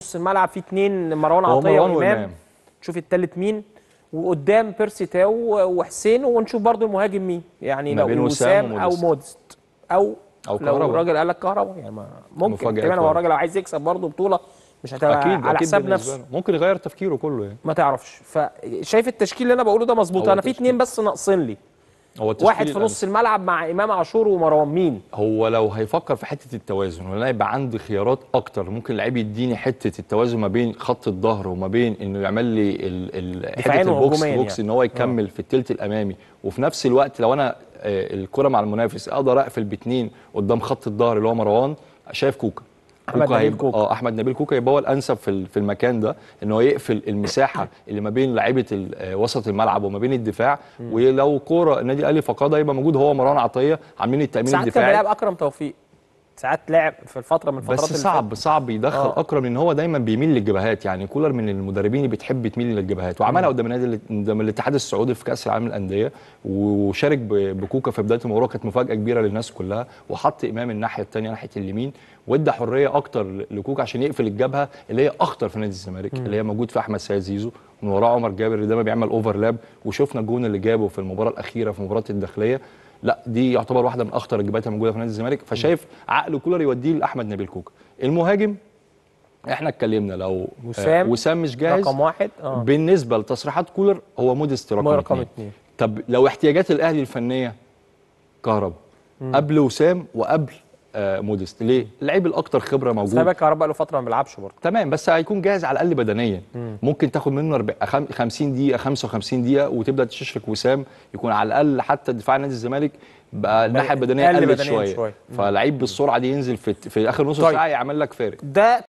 نص الملعب في اتنين مروان هو عطيه مروان وامام وإمام. تشوف التالت مين وقدام بيرسي تاو وحسين ونشوف برضو المهاجم مين يعني ما لو بين وسام وسام او وموديست. مودست او أو لو كهربا. الراجل قال لك كهربا يعني ما ممكن مفاجأة كمان هو كهربا. الراجل لو عايز يكسب برضو بطوله مش هتبقى اكيد على اكيد حساب بالنسبة نفسه له. ممكن يغير تفكيره كله يعني ما تعرفش فشايف التشكيل اللي انا بقوله ده مظبوط هو انا في التشكيل. اتنين بس ناقصين لي هو التشكيل واحد في نص الملعب مع امام عاشور ومروان مين هو لو هيفكر في حته التوازن ولا يبقى عندي خيارات اكتر ممكن لعيب يديني حته التوازن ما بين خط الظهر وما بين انه يعمل لي ال ال حته دفاعيا البوكس وهجوميا بوكس يعني. ان هو يكمل في الثلث الامامي وفي نفس الوقت لو انا آه، الكره مع المنافس اقدر اقفل باثنين قدام خط الظهر اللي هو مروان شايف كوكا أحمد نبيل هيبقى كوكا. اه احمد نبيل كوكا يبقى هو الانسب في ال- في المكان ده ان هو يقفل المساحه اللي ما بين لعيبه ال- آه، وسط الملعب وما بين الدفاع ولو كوره النادي الاهلي فقدها يبقى موجود هو مروان عطيه عاملين التامين ساعات كان الدفاعي بيلعب اكرم توفيق ساعات لعب في الفتره من الفترات بس اللي صعب صعب يدخل آه. آه. اكرم لان هو دايما بيميل للجبهات يعني كولر من المدربين اللي بتحب تميل للجبهات وعملها قدام النادي ال- قدام الاتحاد السعودي في كاس العالم للانديه وشارك ب- بكوكا في بدايه المباراه كانت مفاجاه كبيره للناس كلها وحط امام الناحيه الثانيه ناحيه اليمين وادى حريه اكتر لكوكا عشان يقفل الجبهه اللي هي اخطر في نادي الزمالك اللي هي موجود في احمد سيد زيزو من وراه عمر جابر اللي دايما بيعمل اوفرلاب وشفنا الجون اللي جابه في المباراه الاخيره في مباراه الداخليه لا دي يعتبر واحده من اخطر الجبهات الموجوده في نادي الزمالك فشايف عقل كولر يوديه لاحمد نبيل كوكا المهاجم احنا اتكلمنا لو وسام آه وسام مش جاهز رقم واحد اه بالنسبه لتصريحات كولر هو موديست رقم, رقم اتنين. اتنين. طب لو احتياجات الاهلي الفنيه كهربا قبل وسام وقبل آه موديست ليه اللعيب الاكثر خبره موجود سابق كهرباء له فتره ما بيلعبش برضه تمام بس هيكون جاهز على الاقل بدنيا ممكن تاخد منه أربع- خم- 50 دقيقه 55 دقيقه وتبدا تشرك وسام يكون على الاقل حتى دفاع نادي الزمالك بقى الناحيه البدنيه أقل قلت بدنياً شويه, شوية. فلعيب بالسرعه دي ينزل في في اخر نص طيب. ساعه يعمل لك فارق ده